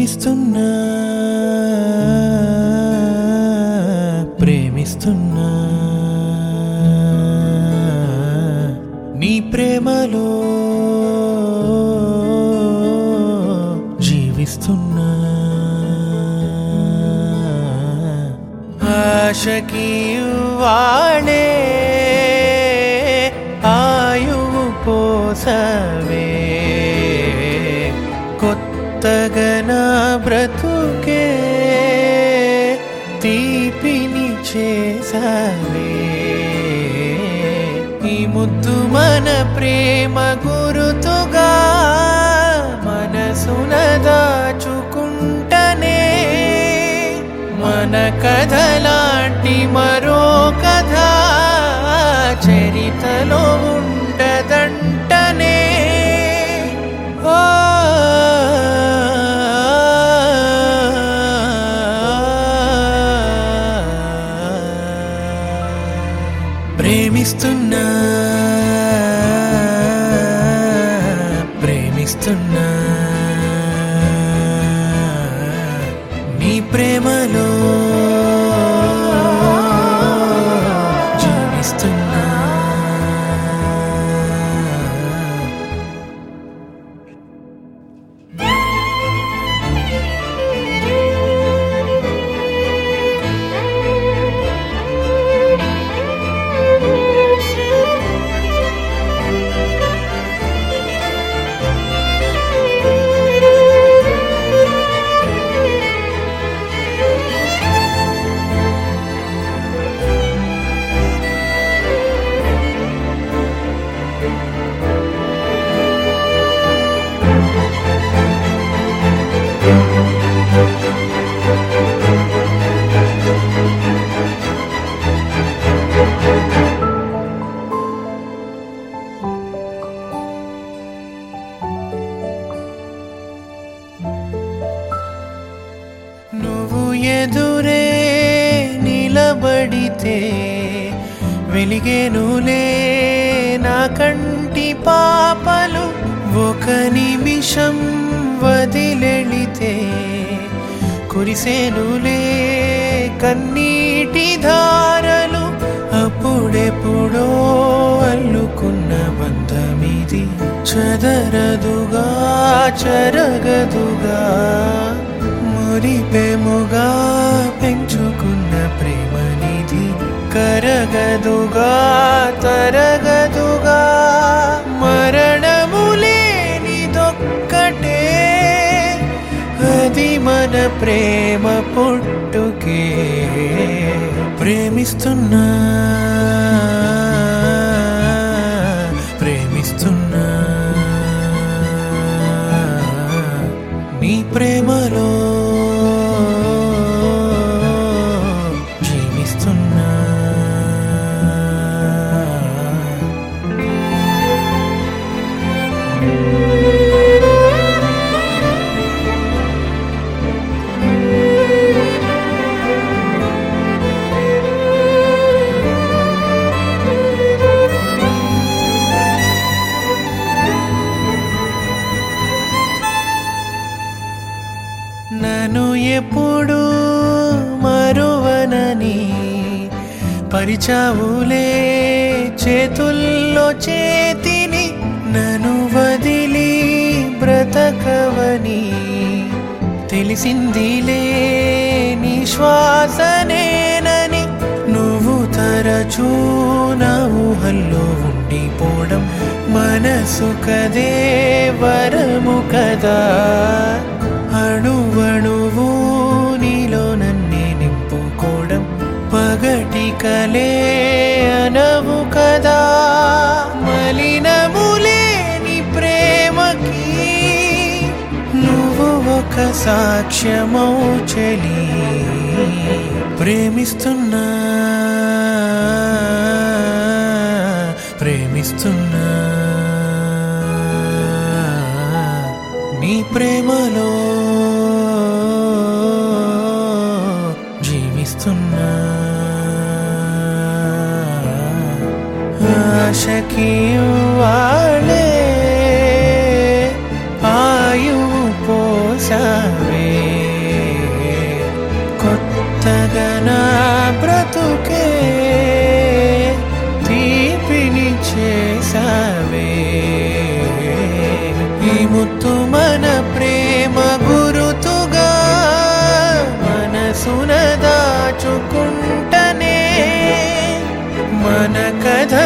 ప్రేమిస్తున్నా ప్రేమిస్తున్నా నీ ప్రేమలో జీవిస్తున్నా ఆశకి వాడే ఆయువు పోసవే కొత్తగా నా బ్రతుకే తీపిని చేసావే ఈ ముద్దు మన ప్రేమ గురుతుగా మనసున దాచుకుంటనే మన కథలాంటి మరో కథ చరితలో ఉంటదంటనే ఓ ప్రేమిస్తున్నా ప్రేమిస్తున్నా నీ ప్రేమలో జీవిస్తున్నా నువ్వు ఎదురే నిలబడితే వెలిగేనులే నా కంటి పాపలు ఒక నిమిషం వదిలెళితే కురిసేనులే కన్నీటి ధారలు అప్పుడెప్పుడో అల్లుకున్న బంధమిది చదరదుగా చరగదుగా మురిపెముగా పెంచుకున్న ప్రేమనిధి కరగదుగా తరగదుగా మరణము లేనిదొక్కటే అది మన ప్రేమ పుట్టుకే ప్రేమిస్తున్నా ప్రేమిస్తున్నా నీ ప్రేమలో జీవిస్తున్నా నన్ను ఎప్పుడు మరువనని పరిచావులే చేతుల్లో చేతిని నన్ను వదిలి బ్రతకవని తెలిసిందిలే నీ శ్వాసనేనని నువ్వు తరచూ నా ఊహల్లో ఉండిపోవడం మనసు కదే వరము కదా అణువణువు నీలో నన్నే నింపుకోవడం పగటి కలే అనవు కదా మలినములేని ప్రేమకి నువ్వు ఒక సాక్ష్యమౌ చలి ప్రేమిస్తున్నా ప్రేమిస్తున్నా నీ ప్రేమలో జీవిస్తున్నా ఆశకి వాడే ఆయువు పోసావే మన కథ